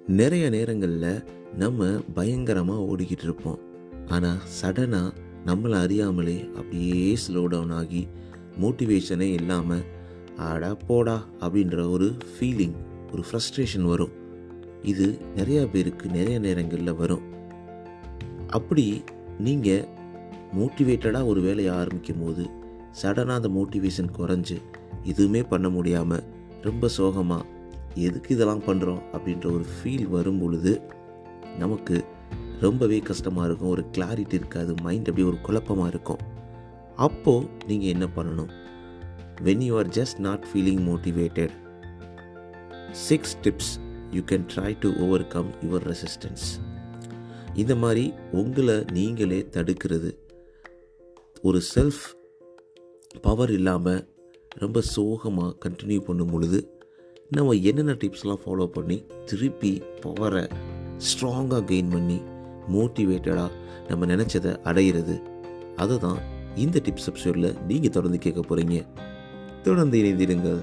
நிறைய நேரங்களில் நம்ம பயங்கரமாக ஓடிக்கிட்டு இருப்போம் ஆனால் சடனாக நம்மளை அறியாமலே அப்படியே ஸ்லோ டவுன் ஆகி மோட்டிவேஷனே இல்லாமல் ஆடா போடா அப்படின்ற ஒரு ஃபீலிங் ஒரு ஃப்ரஸ்ட்ரேஷன் வரும் இது நிறையா பேருக்கு நிறைய நேரங்களில் வரும் அப்படி நீங்கள் மோட்டிவேட்டடாக ஒரு வேலையை ஆரம்பிக்கும் போது சடனாக அந்த மோட்டிவேஷன் குறைஞ்சு எதுவுமே பண்ண முடியாமல் ரொம்ப சோகமாக எதுக்கு இதெல்லாம் பண்ணுறோம் அப்படின்ற ஒரு ஃபீல் வரும் பொழுது நமக்கு ரொம்பவே கஷ்டமாக இருக்கும் ஒரு கிளாரிட்டி இருக்காது மைண்ட் அப்படியே ஒரு குழப்பமாக இருக்கும் அப்போது நீங்கள் என்ன பண்ணணும் when you are just not feeling motivated six tips you can try to overcome your resistance இந்த மாதிரி உங்களை நீங்களே தடுக்கிறது ஒரு செல்ஃப் பவர் இல்லாமல் ரொம்ப சோகமாக கண்டினியூ பண்ணும் பொழுது நம்ம என்னென்ன டிப்ஸ்லாம் ஃபாலோ பண்ணி திருப்பி பவரை ஸ்ட்ராங்காக கெயின் பண்ணி மோட்டிவேட்டடாக நம்ம நினச்சதை அடையிறது அதை தான் இந்த டிப்ஸ் எபிசோடில் நீங்கள் தொடர்ந்து கேட்க போகிறீங்க தொடர்ந்து இணைந்திடுங்கள்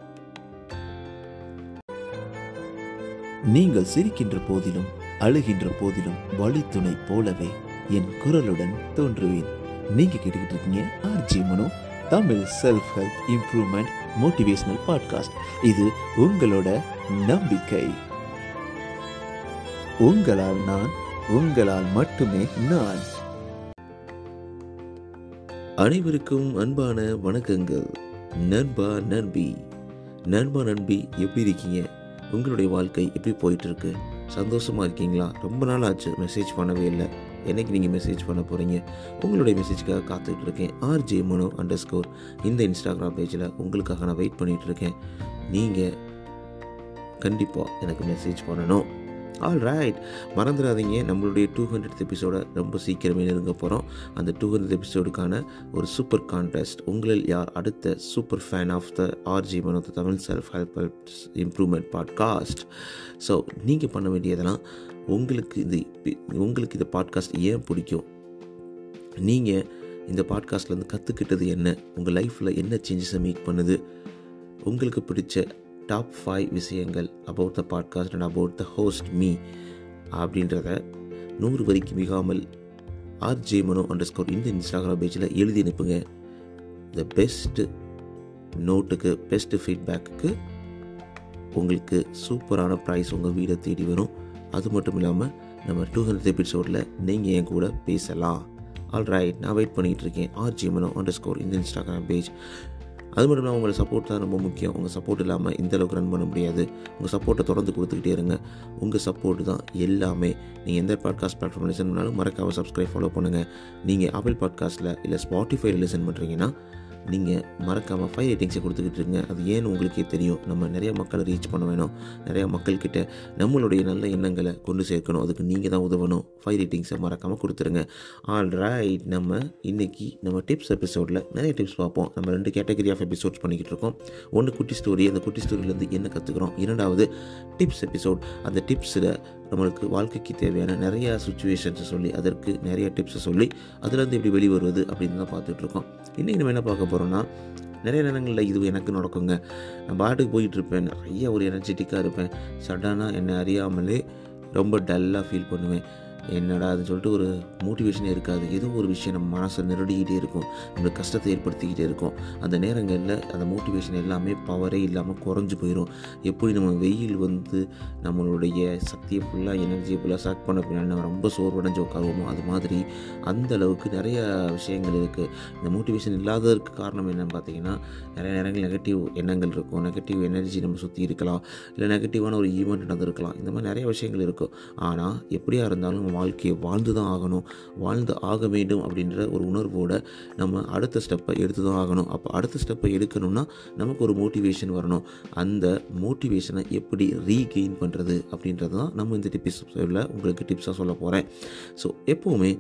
நீங்கள் சிரிக்கின்ற போதிலும் அழுகின்ற போதிலும் வழித்துணை போலவே என் குரலுடன் தோன்றுவேன் நீங்க கேட்டுக்கிட்டு இருக்கீங்க RJ Mano Tamil self help improvement motivational podcast இது உங்களோட நம்பிக்கை உங்களால் நான் உங்களால் மட்டுமே நான் அனைவருக்கும் அன்பான வணக்கங்கள் நண்பா நண்பி நண்பா நண்பி எப்படி இருக்கீங்க உங்களுடைய வாழ்க்கை எப்படி போயிட்டு இருக்கு சந்தோஷமா இருக்கீங்களா ரொம்ப நாள் ஆச்சு மெசேஜ் பண்ணவே இல்லை என்னைக்கு நீங்கள் மெசேஜ் பண்ண போகிறீங்க உங்களுடைய மெசேஜ்க்காக காத்துட்டு இருக்கேன் ஆர்ஜே மனோ அண்டர் ஸ்கோர் இந்த இன்ஸ்டாகிராம் பேஜில் உங்களுக்காக நான் வெயிட் பண்ணிகிட்டு இருக்கேன் நீங்கள் கண்டிப்பாக எனக்கு மெசேஜ் பண்ணணும் ஆல் ரைட் மறந்துடாதீங்க நம்மளுடைய டூ ஹண்ட்ரட் எபிசோட ரொம்ப சீக்கிரமே நெருங்க போகிறோம் அந்த டூ ஹண்ட்ரட் எபிசோடுக்கான ஒரு சூப்பர் கான்டெஸ்ட் உங்களில் யார் அடுத்த super fan of the RJ Mano the Tamil self help help improvement podcast so நீங்கள் பண்ண வேண்டியதெல்லாம் உங்களுக்கு இது உங்களுக்கு இந்த பாட்காஸ்ட் ஏன் பிடிக்கும் நீங்கள் இந்த பாட்காஸ்ட்லேருந்து கற்றுக்கிட்டது என்ன உங்கள் லைஃப்பில் என்ன சேஞ்சஸை மேக் பண்ணுது உங்களுக்கு பிடிச்ச டாப் ஃபைவ் விஷயங்கள் about the podcast and about the host me அப்படின்றத நூறு வரைக்கும் மிகாமல் ஆர்ஜே மனோ அண்டர் ஸ்கோர் இந்த இன்ஸ்டாகிராம் பேஜில் எழுதி அனுப்புங்க த பெஸ்ட்டு நோட்டுக்கு பெஸ்ட்டு ஃபீட்பேக்கு உங்களுக்கு சூப்பரான ப்ரைஸ் உங்கள் வீடை தேடி வரும் அது மட்டும் இல்லாமல் நம்ம டூ ஹண்ட்ரட் எபிசோடில் நீங்கள் என் கூட பேசலாம் ஆல் ரைட் நான் வெயிட் பண்ணிகிட்டு இருக்கேன் ஆர்ஜி மனோ அண்டர் ஸ்கோர் இந்த இன்ஸ்டாகிராம் பேஜ் அது மட்டும் இல்லாமல் உங்களோட சப்போர்ட் தான் ரொம்ப முக்கியம் உங்கள் சப்போர்ட் இல்லாமல் இந்த அளவுக்கு ரன் பண்ண முடியாது உங்கள் சப்போர்ட்டை தொடர்ந்து கொடுத்துக்கிட்டே இருங்க உங்கள் சப்போர்ட் தான் எல்லாமே நீங்கள் எந்த பாட்காஸ்ட் பிளாட்ஃபார்ம் லிசன் பண்ணாலும் மறக்காமல் சப்ஸ்கிரைப் ஃபாலோ பண்ணுங்கள் நீங்கள் ஆப்பிள் பாட்காஸ்ட்டில் இல்லை ஸ்பாட்டிஃபைல லிசன் பண்ணுறீங்கன்னா நீங்கள் மறக்காமல் ஃபைவ் ரேட்டிங்ஸை கொடுத்துக்கிட்டு இருங்க அது ஏன்னு உங்களுக்கே தெரியும் நம்ம நிறைய மக்களை ரீச் பண்ண வேணும் நிறையா மக்கள்கிட்ட நம்மளுடைய நல்ல எண்ணங்களை கொண்டு சேர்க்கணும் அதுக்கு நீங்கள் தான் உதவணும் ஃபைவ் ரேட்டிங்ஸை மறக்காமல் கொடுத்துருங்க ஆல் ரைட் நம்ம இன்றைக்கி நம்ம டிப்ஸ் எபிசோடில் நிறைய டிப்ஸ் பார்ப்போம் நம்ம ரெண்டு கேட்டகரி ஆஃப் எபிசோட்ஸ் பண்ணிக்கிட்டு இருக்கோம் ஒன்று குட்டி ஸ்டோரி அந்த குட்டி ஸ்டோரியிலேருந்து என்ன கற்றுக்குறோம் இரண்டாவது டிப்ஸ் எபிசோட் அந்த டிப்ஸில் நம்மளுக்கு வாழ்க்கைக்கு தேவையான நிறையா சுச்சுவேஷன்ஸை சொல்லி அதற்கு நிறைய டிப்ஸை சொல்லி அதுலேருந்து எப்படி வெளிவருவது அப்படின்னு தான் பார்த்துட்ருக்கோம் இன்றைக்கி நம்ம என்ன பார்க்க போகிறோம்னா நிறைய நேரங்களில் இது எனக்கு நடக்குங்க நான் பாட்டுக்கு போயிட்டுருப்பேன் நிறைய ஒரு எனர்ஜெட்டிக்காக இருப்பேன் சடனாக என்னை அறியாமலே ரொம்ப டல்லாக ஃபீல் பண்ணுவேன் என்னடா அதுன்னு சொல்லிட்டு ஒரு மோட்டிவேஷனே இருக்காது ஏதோ ஒரு விஷயம் நம்ம மனசை நெருடிக்கிட்டே இருக்கும் நம்மளுக்கு கஷ்டத்தை ஏற்படுத்திக்கிட்டே இருக்கும் அந்த நேரங்களில் அந்த மோட்டிவேஷன் எல்லாமே பவரே இல்லாமல் குறைஞ்சி போயிடும் எப்படி நம்ம வெயில் வந்து நம்மளுடைய சக்தியை ஃபுல்லாக எனர்ஜியை ஃபுல்லாக சாக் பண்ண பின்னாடி நம்ம ரொம்ப சோர்வடைஞ்சு உட்காருவோமோ அது மாதிரி அந்த அளவுக்கு நிறைய விஷயங்கள் இருக்குது இந்த மோட்டிவேஷன் இல்லாததற்கு காரணம் என்னன்னு பார்த்தீங்கன்னா நிறைய நேரங்கள் நெகட்டிவ் எண்ணங்கள் இருக்கும் நெகட்டிவ் எனர்ஜி நம்ம சுற்றி இருக்கலாம் இல்லை நெகட்டிவான ஒரு ஈவெண்ட் நடந்திருக்கலாம் இந்த மாதிரி நிறைய விஷயங்கள் இருக்கும் ஆனால் எப்படியா இருந்தாலும் நம்ம வாழ்க்கையை வாழ்ந்து தான் ஆகணும் வாழ்ந்து ஆக வேண்டும் அப்படின்ற ஒரு உணர்வோடு நம்ம அடுத்த ஸ்டெப்பை எடுத்து தான் ஆகணும் அப்போ அடுத்த ஸ்டெப்பை எடுக்கணும்னா நமக்கு ஒரு மோட்டிவேஷன் வரணும் அந்த மோட்டிவேஷனை எப்படி ரீகெயின் பண்ணுறது அப்படின்றது தான் நம்ம இந்த டிப்ஸ் உங்களுக்கு டிப்ஸாக சொல்ல போகிறேன் ஸோ எப்போவுமே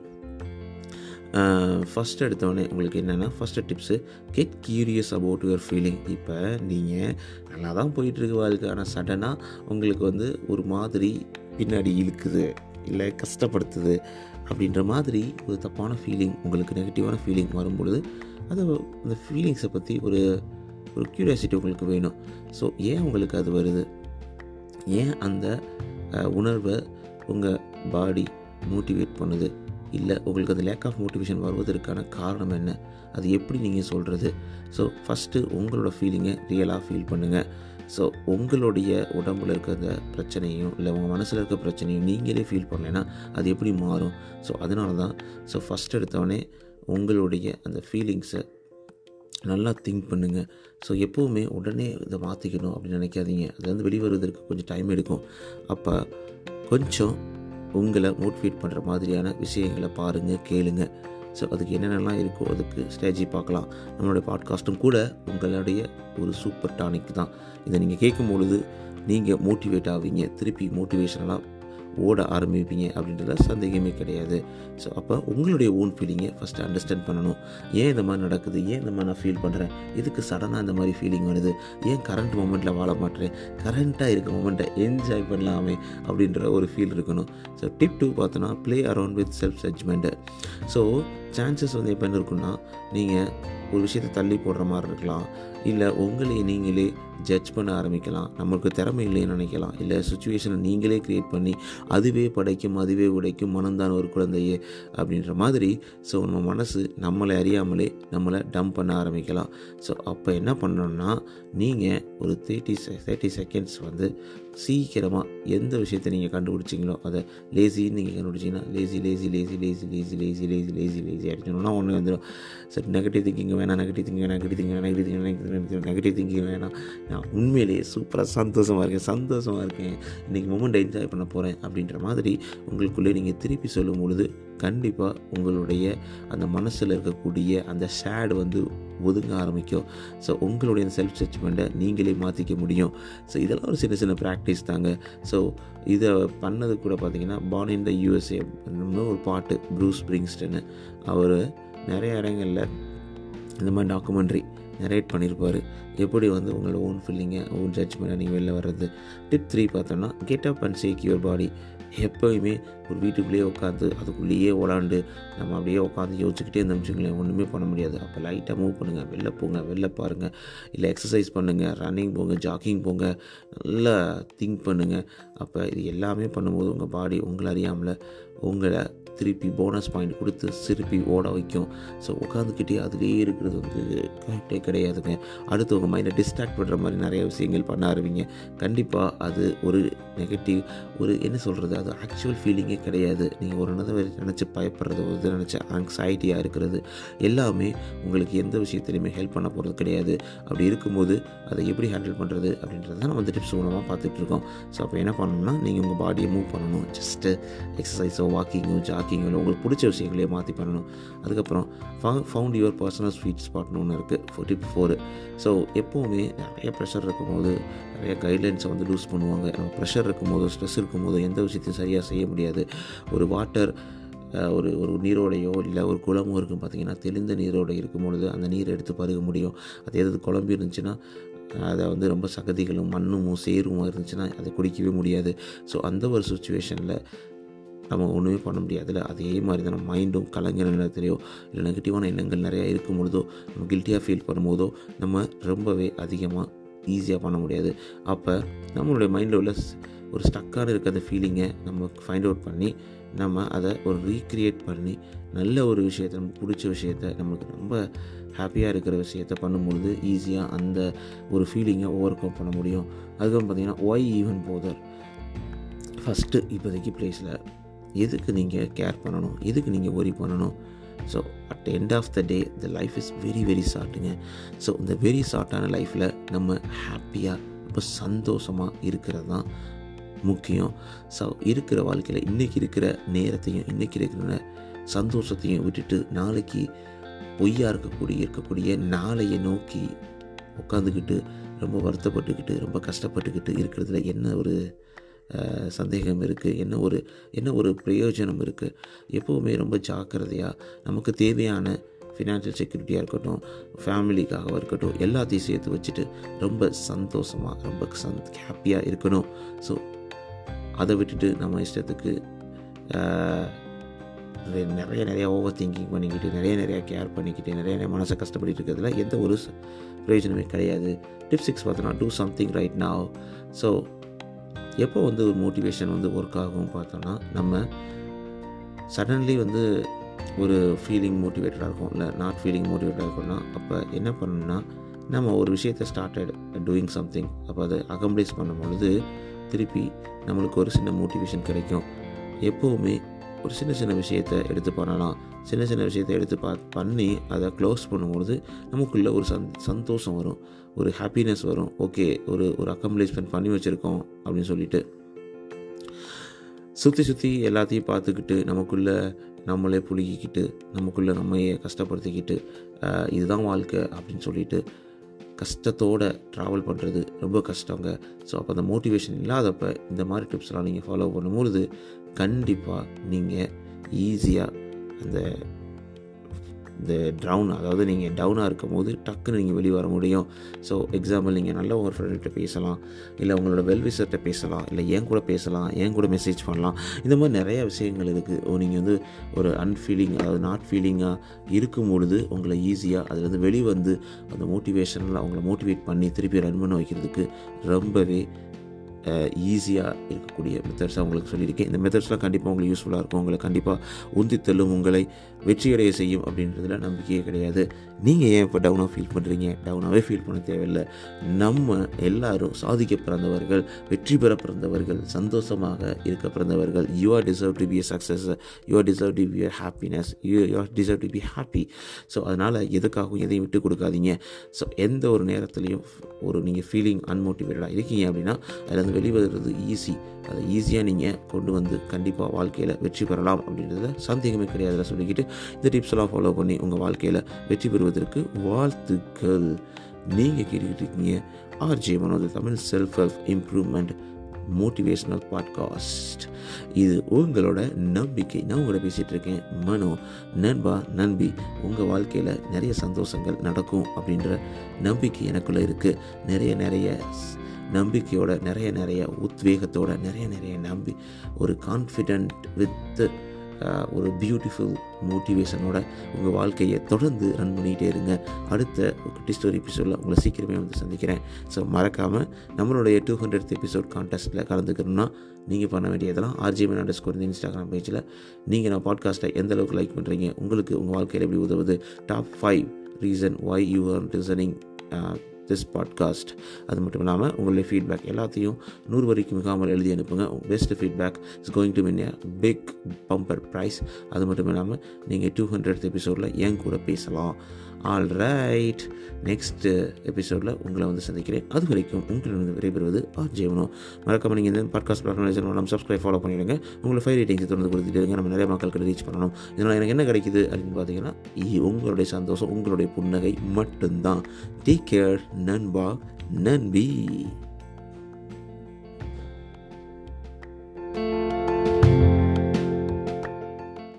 ஃபஸ்ட் எடுத்தோடனே உங்களுக்கு என்னென்னா first tips get curious about your feeling இப்போ நீங்கள் நல்லா தான் போயிட்டுருக்கு வாழ்க்கை ஆனால் சடனாக உங்களுக்கு வந்து ஒரு மாதிரி பின்னாடி இழுக்குது இல்லை கஷ்டப்படுத்துது அப்படின்ற மாதிரி ஒரு தப்பான ஃபீலிங் உங்களுக்கு நெகட்டிவான ஃபீலிங் வரும்பொழுது அது அந்த ஃபீலிங்ஸை பற்றி ஒரு ஒரு க்யூரியாசிட்டி உங்களுக்கு வேணும் ஸோ ஏன் உங்களுக்கு அது வருது ஏன் அந்த அஹ், உணர்வை உங்கள் பாடி மோட்டிவேட் பண்ணுது இல்லை உங்களுக்கு அந்த லேக் ஆஃப் மோட்டிவேஷன் வருவதற்கான காரணம் என்ன அது எப்படி நீங்கள் சொல்கிறது ஸோ ஃபஸ்ட்டு உங்களோட ஃபீலிங்கை ரியலாக ஃபீல் பண்ணுங்கள் ஸோ உங்களுடைய உடம்புல இருக்க அந்த பிரச்சனையும் இல்லை உங்கள் மனசில் இருக்க பிரச்சனையும் நீங்களே ஃபீல் பண்ணலைன்னா அது எப்படி மாறும் ஸோ அதனால தான் ஸோ ஃபஸ்ட் எடுத்தவொடனே உங்களுடைய அந்த ஃபீலிங்ஸை நல்லா திங்க் பண்ணுங்கள் ஸோ எப்போவுமே உடனே இதை மாற்றிக்கணும் அப்படின்னு நினைக்காதீங்க அது வந்து வெளிவருவதற்கு கொஞ்சம் டைம் எடுக்கும் அப்போ கொஞ்சம் உங்களை மோட்டிவேட் பண்ணுற மாதிரியான விஷயங்களை பாருங்கள் கேளுங்க ஸோ அதுக்கு என்னென்னலாம் இருக்கோ அதுக்கு ஸ்ட்ராட்டஜி பார்க்கலாம் நம்மளுடைய பாட்காஸ்ட்டும் கூட உங்களுடைய ஒரு சூப்பர் டானிக் தான் இதை நீங்கள் கேட்கும் பொழுது நீங்கள் மோட்டிவேட் ஆவீங்க திருப்பி மோட்டிவேஷனலாக ஓட ஆரம்பிப்பீங்க அப்படின்றத சந்தேகமே கிடையாது ஸோ அப்போ உங்களுடைய ஓன் ஃபீலிங்கை ஃபஸ்ட்டு அண்டர்ஸ்டாண்ட் பண்ணணும் ஏன் இந்த மாதிரி நடக்குது ஏன் இந்த மாதிரி நான் ஃபீல் பண்ணுறேன் இதுக்கு சடனாக இந்த மாதிரி ஃபீலிங் வருது ஏன் கரண்ட் மூமெண்ட்டில் வாழ மாட்டேறேன் கரண்ட்டாக இருக்க மூமெண்ட்டை என்ஜாய் பண்ணலாமே அப்படின்ற ஒரு ஃபீல் இருக்கணும் ஸோ டிப் டூ பார்த்தோன்னா play around with self judgement so chances வந்து எப்போ என்ன இருக்குன்னா நீங்கள் ஒரு விஷயத்தை தள்ளி போடுற மாதிரி இருக்கலாம் இல்லை உங்களை நீங்களே ஜட்ஜ் பண்ண ஆரம்பிக்கலாம் நம்மளுக்கு திறமை இல்லைன்னு நினைக்கலாம் இல்லை சுச்சுவேஷனை நீங்களே க்ரியேட் பண்ணி அதுவே படைக்கும் அதுவே உடைக்கும் மனம்தான் ஒரு குழந்தையே அப்படின்ற மாதிரி ஸோ நம்ம மனசு நம்மளை அறியாமலே நம்மளை டம்ப் பண்ண ஆரம்பிக்கலாம் ஸோ அப்போ என்ன பண்ணணும்னா நீங்கள் ஒரு தேர்ட்டி செ தேர்ட்டி செகண்ட்ஸ் வந்து சீக்கிரமாக எந்த விஷயத்தை நீங்கள் கண்டுபிடிச்சிங்களோ அதை லேசின்னு நீங்கள் கண்டுபிடிச்சிங்கன்னா lazy lazy lazy lazy lazy lazy lazy lazy lazy அடிச்சோன்னா ஒன்று வந்துடும் சரி நெகட்டிவ் திங்கிங் வேணாம் நெகட்டிவ் திங்கிங் வேணாம் நெகட்டிவ் திங்கிங் வேணாம் நெகட்டிவ் திங்கிங் நெகட்டிவ் திங்கிங் வேணாம் நான் உண்மையிலேயே சூப்பராக சந்தோஷமாக இருக்கேன் சந்தோஷமாக இருக்கேன் இன்றைக்கி மூமெண்ட் என்ஜாய் பண்ண போகிறேன் அப்படின்ற மாதிரி உங்களுக்குள்ளே நீங்கள் திருப்பி சொல்லும் பொழுது கண்டிப்பாக உங்களுடைய அந்த மனசில் இருக்கக்கூடிய அந்த ஷேடு வந்து ஒதுங்க ஆரம்பிக்கும் ஸோ உங்களுடைய செல்ஃப் ஜட்ஜ்மெண்ட்டை நீங்களே மாற்றிக்க முடியும் ஸோ இதெல்லாம் ஒரு சின்ன சின்ன ப்ராக்டிஸ் தாங்க ஸோ இதை பண்ணது கூட பார்த்தீங்கன்னா பான் இன் த யூஎஸ்ஏ ஒரு பாட்டு ப்ரூஸ் பிரிங்ஸ்டன்னு அவர் நிறைய இடங்களில் இந்த மாதிரி டாக்குமெண்ட்ரி நரேட் பண்ணியிருப்பார் எப்படி வந்து உங்களோட ஓன் ஃபீலிங்கை ஓன் ஜட்ஜ்மெண்ட்டை நீங்கள் வெளில வர்றது டிப் த்ரீ பார்த்தோன்னா get up and shake your body எப்போயுமே ஒரு வீட்டுக்குள்ளேயே உட்காந்து அதுக்குள்ளேயே ஓடாண்டு நம்ம அப்படியே உட்காந்து யோசிச்சுக்கிட்டே இருந்தோம் வச்சுங்களேன் ஒன்றுமே பண்ண முடியாது அப்போ லைட்டாக மூவ் பண்ணுங்கள் வெளில போங்க வெளில பாருங்கள் இல்லை எக்ஸசைஸ் பண்ணுங்கள் ரன்னிங் போங்க ஜாக்கிங் போங்க நல்லா திங்க் பண்ணுங்கள் அப்போ இது எல்லாமே பண்ணும்போது உங்கள் பாடி உங்களை அறியாமல் உங்களை திருப்பி போனஸ் பாயிண்ட் கொடுத்து திருப்பி ஓட வைக்கும் ஸோ உட்காந்துக்கிட்டே அதுலேயே இருக்கிறது வந்து கரெக்டே கிடையாதுங்க அடுத்து உங்கள் மைண்டை டிஸ்ட்ராக்ட் பண்ணுற மாதிரி நிறைய விஷயங்கள் பண்ண ஆரம்பிங்க கண்டிப்பாக அது ஒரு நெகட்டிவ் ஒரு என்ன சொல்கிறது அது ஆக்சுவல் ஃபீலிங்கே கிடையாது நீங்கள் ஒரு நிலவை நினச்சி பயப்படுறது ஒரு இதை நினச்ச ஆங்ஸைட்டியாக இருக்கிறது எல்லாமே உங்களுக்கு எந்த விஷயத்துலையுமே ஹெல்ப் பண்ண போகிறது கிடையாது அப்படி இருக்கும்போது அதை எப்படி ஹேண்டில் பண்ணுறது அப்படின்றத தான் நம்ம இந்த டிப்ஸ் மூலமாக பார்த்துட்டு இருக்கோம் ஸோ அப்போ என்ன பண்ணணும்னா நீங்கள் உங்கள் பாடியை மூவ் பண்ணணும் ஜஸ்ட்டு எக்ஸசைஸோ வாக்கிங்கோ ஜாக்கிங்கோ இல்லை உங்களுக்கு பிடிச்ச விஷயங்களே மாற்றி பண்ணணும் அதுக்கப்புறம் ஃபவுண்ட் யுவர் பர்சனல் ஸ்வீட் ஸ்பாட்னு ஒன்று இருக்குது டிப் ஃபோரு ஸோ எப்போவுமே நிறைய ப்ரெஷர் இருக்கும்போது நிறைய கைட்லைன்ஸை வந்து லூஸ் பண்ணுவாங்க நம்ம ப்ரெஷர் இருக்கும்போது ஸ்ட்ரெஸ் இருக்கும்போது எந்த விஷயத்தையும் சரியாக செய்ய முடியாது ஒரு வாட்டர் ஒரு ஒரு நீரோடையோ இல்லை ஒரு குளமோ இருக்கும் பார்த்தீங்கன்னா தெளிந்த நீரோடை இருக்கும் பொழுது அந்த நீரை எடுத்து பருக முடியும் அது எது குழம்பு இருந்துச்சுன்னா அதை வந்து ரொம்ப சகதிகளும் மண்ணும் சேரும் இருந்துச்சுன்னா அதை குடிக்கவே முடியாது ஸோ அந்த ஒரு சுச்சுவேஷனில் நம்ம ஒன்றுமே பண்ண முடியாதுல்ல அதே மாதிரி தான் நம்ம மைண்டும் கலைஞர் நேரத்திலையோ இல்லை நெகட்டிவான எண்ணங்கள் நிறையா இருக்கும் பொழுதோ நம்ம கில்ட்டியாக ஃபீல் பண்ணும்போதோ நம்ம ரொம்பவே அதிகமாக ஈஸியாக பண்ண முடியாது அப்போ நம்மளுடைய மைண்டில் உள்ள ஒரு ஸ்டக்கான இருக்க அந்த ஃபீலிங்கை நம்ம ஃபைண்ட் அவுட் பண்ணி நம்ம அதை ஒரு ரீக்ரியேட் பண்ணி நல்ல ஒரு விஷயத்தை நமக்கு பிடிச்ச விஷயத்த நம்மளுக்கு ரொம்ப ஹாப்பியாக இருக்கிற விஷயத்த பண்ணும்பொழுது ஈஸியாக அந்த ஒரு ஃபீலிங்கை ஓவர் கம் பண்ண முடியும் அதுக்கப்புறம் பார்த்திங்கன்னா ஒய் ஈவன் போதர் ஃபஸ்ட்டு இப்போதைக்கு ப்ளேஸில் எதுக்கு நீங்கள் கேர் பண்ணணும் எதுக்கு நீங்கள் ஒரி பண்ணணும் so at end of the day the life is very very ஷார்ட்டுங்க ஸோ இந்த வெரி ஷார்ட்டான லைஃப்பில் நம்ம ஹாப்பியாக ரொம்ப சந்தோஷமாக இருக்கிறது தான் முக்கியம் ஸோ இருக்கிற வாழ்க்கையில் இன்றைக்கி இருக்கிற நேரத்தையும் இன்றைக்கி இருக்கிற சந்தோஷத்தையும் விட்டுட்டு நாளைக்கு பொய்யா இருக்கக்கூடிய இருக்கக்கூடிய நாளையை நோக்கி உட்காந்துக்கிட்டு ரொம்ப வருத்தப்பட்டுக்கிட்டு ரொம்ப கஷ்டப்பட்டுக்கிட்டு இருக்கிறதுல என்ன ஒரு சந்தேகம் இருக்குது என்ன ஒரு என்ன ஒரு பிரயோஜனம் இருக்குது எப்போவுமே ரொம்ப ஜாக்கிரதையாக நமக்கு தேவையான ஃபினான்ஷியல் செக்யூரிட்டியாக இருக்கட்டும் ஃபேமிலிக்காக இருக்கட்டும் எல்லாத்தையும் சேர்த்து வச்சுட்டு ரொம்ப சந்தோஷமாக ரொம்ப சந் ஹாப்பியாக இருக்கணும் ஸோ அதை விட்டுட்டு நம்ம இஷ்டத்துக்கு நிறைய நிறைய ஓவர் திங்கிங் பண்ணிக்கிட்டு நிறைய நிறைய கேர் பண்ணிக்கிட்டு நிறைய நிறைய மனசை கஷ்டப்பட்டு இருக்கிறதுல எந்த ஒரு பிரயோஜனமே கிடையாது டிப் சிக்ஸ் பார்த்தோன்னா do something right now so எப்போ வந்து ஒரு மோட்டிவேஷன் வந்து ஒர்க் ஆகும் பார்த்தோன்னா நம்ம சடன்லி வந்து ஒரு ஃபீலிங் மோட்டிவேட்டடாக இருக்கும் இல்லை நாட் ஃபீலிங் மோட்டிவேட்டடாக இருக்கும்னா அப்போ என்ன பண்ணணும்னா நம்ம ஒரு விஷயத்தை ஸ்டார்டட் டூயிங் சம்திங் அப்போ அதை அகம்ப்ளீஸ் பண்ணும் பொழுது திருப்பி நம்மளுக்கு ஒரு சின்ன மோட்டிவேஷன் கிடைக்கும் எப்போவுமே ஒரு சின்ன சின்ன விஷயத்தை எடுத்து பண்ணலாம் சின்ன சின்ன விஷயத்தை எடுத்து பா பண்ணி அதை க்ளோஸ் பண்ணும்பொழுது நமக்குள்ளே ஒரு சந் சந்தோஷம் வரும் ஒரு ஹாப்பினஸ் வரும் ஓகே ஒரு ஒரு அக்கம்ப்ளீஸ்மெண்ட் பண்ணி வச்சுருக்கோம் அப்படின்னு சொல்லிட்டு சுற்றி சுற்றி எல்லாத்தையும் பார்த்துக்கிட்டு நமக்குள்ளே நம்மளே புழுகிக்கிட்டு நமக்குள்ளே நம்மையே கஷ்டப்படுத்திக்கிட்டு ஆஹ், இதுதான் வாழ்க்கை அப்படின்னு சொல்லிட்டு கஷ்டத்தோடு ட்ராவல் பண்ணுறது ரொம்ப கஷ்டங்க ஸோ அப்போ அந்த மோட்டிவேஷன் இல்லாதப்ப இந்த மாதிரி டிப்ஸ்லாம் நீங்கள் ஃபாலோ பண்ணும்பொழுது கண்டிப்பாக நீங்கள் ஈஸியாக அந்த இந்த ட்ரவுன் அதாவது நீங்கள் டவுனாக இருக்கும் போது டக்குன்னு நீங்கள் வெளியே வர முடியும் ஸோ எக்ஸாம்பிள் நீங்கள் நல்ல ஒரு ஃப்ரெண்ட்கிட்ட பேசலாம் இல்லை உங்களோட வெல்விசர்கிட்ட பேசலாம் இல்லை என் கூட பேசலாம் என் கூட மெசேஜ் பண்ணலாம் இந்த மாதிரி நிறைய விஷயங்கள் இருக்குது நீங்கள் வந்து ஒரு அன்ஃபீலிங் அதாவது நாட் ஃபீலிங்காக இருக்கும் பொழுது உங்களை ஈஸியாக அதுலேருந்து வெளியே வந்து அந்த மோட்டிவேஷனில் அவங்கள மோட்டிவேட் பண்ணி திருப்பி ரன் பண்ண வைக்கிறதுக்கு ரொம்பவே ஈஸியாக இருக்கக்கூடிய மெத்தட்ஸாக உங்களுக்கு சொல்லியிருக்கேன் இந்த மெத்தட்ஸ்லாம் கண்டிப்பாக உங்களுக்கு யூஸ்ஃபுல்லாக இருக்கும் உங்களை கண்டிப்பாக உந்தி தள்ளும் உங்களை வெற்றியடைய செய்யும் அப்படின்றதுல நம்பிக்கையே கிடையாது நீங்கள் ஏன் இப்போ டவுனாக ஃபீல் பண்ணுறீங்க டவுனாகவே ஃபீல் பண்ண தேவையில்லை நம்ம எல்லாரும் சாதிக்க பிறந்தவர்கள் வெற்றி பெற பிறந்தவர்கள் சந்தோஷமாக இருக்க பிறந்தவர்கள் you are deserve to be a success you are deserve to be a happiness you you are deserve to be happy so அதனால் எதுக்காகவும் எதையும் விட்டு கொடுக்காதீங்க ஸோ எந்த ஒரு நேரத்துலையும் ஒரு நீங்கள் ஃபீலிங் அன்மோட்டிவேட்டடாக இருக்கீங்க அப்படின்னா அதுலேருந்து வெளிவருறது ஈஸி அதை ஈஸியாக நீங்கள் கொண்டு வந்து கண்டிப்பாக வாழ்க்கையில் வெற்றி பெறலாம் அப்படின்றதுல சந்தேகமே கிடையாதுல சொல்லிக்கிட்டு இந்த டிப்ஸ் எல்லாம் ஃபாலோ பண்ணி உங்கள் வாழ்க்கையில் வெற்றி பெறுவதற்கு வாழ்த்துக்கள் நீங்கள் கேட்டுக்கிட்டு இருக்கீங்க ஆர்ஜே மனோது Tamil self help improvement motivational podcast இது உங்களோட நம்பிக்கை நான் உங்களோட பேசிகிட்டு இருக்கேன் மனோ நண்பா நண்பி உங்கள் வாழ்க்கையில் நிறைய சந்தோஷங்கள் நடக்கும் அப்படின்ற நம்பிக்கை எனக்குள்ளே இருக்குது நிறைய நிறைய ஸ்- நம்பிக்கையோட நிறைய நிறைய உத்வேகத்தோட நிறைய நிறைய நம்பி ஒரு கான்ஃபிடென்ட் வித் ஒரு பியூட்டிஃபுல் மோட்டிவேஷனோட உங்கள் வாழ்க்கையை தொடர்ந்து ரன் பண்ணிகிட்டே இருங்க அடுத்த குட்டி ஸ்டோரி எபிசோடில் உங்களை சீக்கிரமே வந்து சந்திக்கிறேன் ஸோ மறக்காமல் நம்மளுடைய டூ ஹண்ட்ரட் எபிசோட் கான்டெஸ்ட்டில் கலந்துக்கணும்னா நீங்கள் பண்ண வேண்டியதெல்லாம் ஆர்ஜிஎம் அண்டர் ஸ்கோர் இந்த இன்ஸ்டாகிராம் பேஜில் நீங்கள் நான் பாட்காஸ்ட்டை எந்த அளவுக்கு லைக் பண்ணுறீங்க உங்களுக்கு உங்கள் வாழ்க்கையில் எப்படி உதவுது top five reason why you are listening this podcast அது மட்டும் இல்லாமல் உங்களுடைய ஃபீட்பேக் எல்லாத்தையும் நூறு வரைக்கும் மிகாமல் எழுதி அனுப்புங்க best feedback is going to win big bumper prize அது மட்டும் இல்லாமல் நீங்கள் டூ ஹண்ட்ரட் எபிசோடில் என் கூட பேசலாம் ஆல் ரைட் நெக்ஸ்ட் எபிசோடில் உங்களை வந்து சந்திக்கிறேன் அது வரைக்கும் உங்களிடம் விடைபெறுவது ஆர் ஜெயவனோ மறக்காம நீங்கள் இந்த பாட்காஸ்ட் பிளாட்ஃபார்ம் நம்ம சப்ஸ்கிரைப் ஃபாலோ பண்ணிடுங்க உங்களை ஃபைவ் ரேட்டிங்ஸ் தொடர்ந்து கொடுத்துட்டு இருங்க நம்ம நிறைய மக்களுக்கு ரீச் பண்ணணும் இதனால் எனக்கு என்ன கிடைக்குது அப்படின்னு பார்த்தீங்கன்னா இ- உங்களுடைய சந்தோஷம் உங்களுடைய புன்னகை மட்டும்தான் டேக் கேர் நண்பா நன்பி